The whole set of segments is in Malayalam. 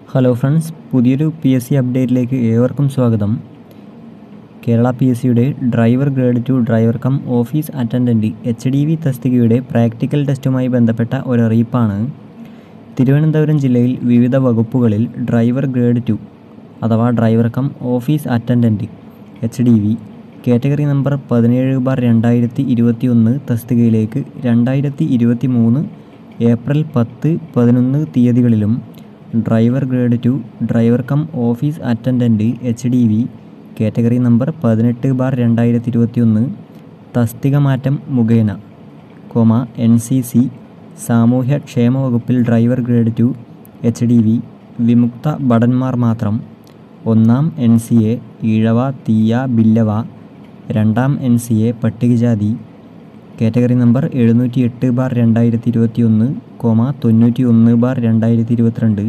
ഹലോ ഫ്രണ്ട്സ് പുതിയൊരു പി എസ് സി അപ്ഡേറ്റിലേക്ക് ഏവർക്കും സ്വാഗതം കേരള പി എസ് സിയുടെ driver grade two driver cum office attendant H D V തസ്തികയുടെ പ്രാക്ടിക്കൽ ടെസ്റ്റുമായി ബന്ധപ്പെട്ട ഒരറിയിപ്പാണ് തിരുവനന്തപുരം ജില്ലയിൽ വിവിധ വകുപ്പുകളിൽ ഡ്രൈവർ ഗ്രേഡ് ടു അഥവാ driver cum office attendant H D V category number പതിനേഴ് ബാർ രണ്ടായിരത്തി ഇരുപത്തി ഒന്ന് തസ്തികയിലേക്ക് രണ്ടായിരത്തി ഇരുപത്തി മൂന്ന് ഏപ്രിൽ പത്ത് പതിനൊന്ന് തീയതികളിലും driver grade two driver cum office attendant H D V category number പതിനെട്ട് ബാർ രണ്ടായിരത്തി ഇരുപത്തി ഒന്ന് തസ്തിക മാറ്റം മുഖേന കോമ എൻ സി സി സാമൂഹ്യ ക്ഷേമ വകുപ്പിൽ driver grade two H D V വിമുക്ത ഭടന്മാർ മാത്രം ഒന്നാം N C A Ezhava Thiyya Billava രണ്ടാം എൻ സി എ പട്ടികജാതി കാറ്റഗറി നമ്പർ എഴുന്നൂറ്റി എട്ട് ബാർ രണ്ടായിരത്തി ഇരുപത്തി ഒന്ന് കോമ തൊണ്ണൂറ്റി ഒന്ന് ബാർ രണ്ടായിരത്തി ഇരുപത്തിരണ്ട്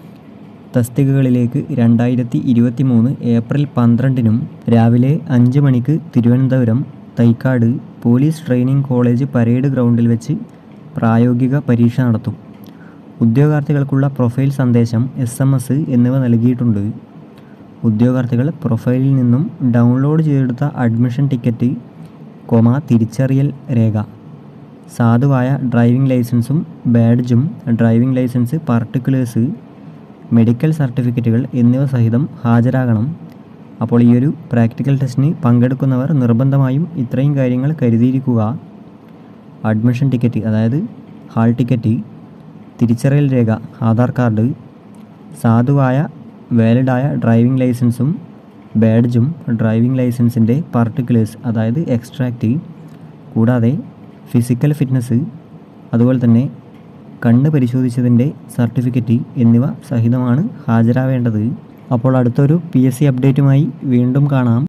തസ്തികകളിലേക്ക് രണ്ടായിരത്തി ഇരുപത്തി മൂന്ന് ഏപ്രിൽ പന്ത്രണ്ടിനും രാവിലെ അഞ്ച് മണിക്ക് Thiruvananthapuram Thycaud police training college parade ഗ്രൗണ്ടിൽ വെച്ച് പ്രായോഗിക പരീക്ഷ നടത്തും ഉദ്യോഗാർത്ഥികൾക്കുള്ള പ്രൊഫൈൽ സന്ദേശം എസ് എം എസ് എന്നിവ നൽകിയിട്ടുണ്ട് ഉദ്യോഗാർത്ഥികൾ പ്രൊഫൈലിൽ നിന്നും ഡൗൺലോഡ് ചെയ്തെടുത്ത അഡ്മിഷൻ ടിക്കറ്റ് കോമ തിരിച്ചറിയൽ രേഖ സാധുവായ ഡ്രൈവിംഗ് ലൈസൻസും ബാഡ്ജും ഡ്രൈവിംഗ് ലൈസൻസ് പർട്ടിക്കുലേഴ്സ് മെഡിക്കൽ സർട്ടിഫിക്കറ്റുകൾ എന്നിവ സഹിതം ഹാജരാകണം അപ്പോൾ ഈ ഒരു പ്രാക്ടിക്കൽ ടെസ്റ്റിന് പങ്കെടുക്കുന്നവർ നിർബന്ധമായും ഇത്രയും കാര്യങ്ങൾ കരുതിയിരിക്കുക അഡ്മിഷൻ ടിക്കറ്റ് അതായത് ഹാൾ ടിക്കറ്റ് തിരിച്ചറിയൽ രേഖ ആധാർ കാർഡ് സാധുവായ വാലിഡായ ഡ്രൈവിംഗ് ലൈസൻസും ബാഡ്ജും ഡ്രൈവിംഗ് ലൈസൻസിൻ്റെ പർട്ടിക്കുലേഴ്സ് അതായത് എക്സ്ട്രാക്റ്റ് കൂടാതെ ഫിസിക്കൽ ഫിറ്റ്നസ് അതുപോലെ തന്നെ കണ്ണ് പരിശോധിച്ചതിൻ്റെ സർട്ടിഫിക്കറ്റ് എന്നിവ സഹിതമാണ് ഹാജരാവേണ്ടത് അപ്പോൾ അടുത്തൊരു പി എസ് സി അപ്ഡേറ്റുമായി വീണ്ടും കാണാം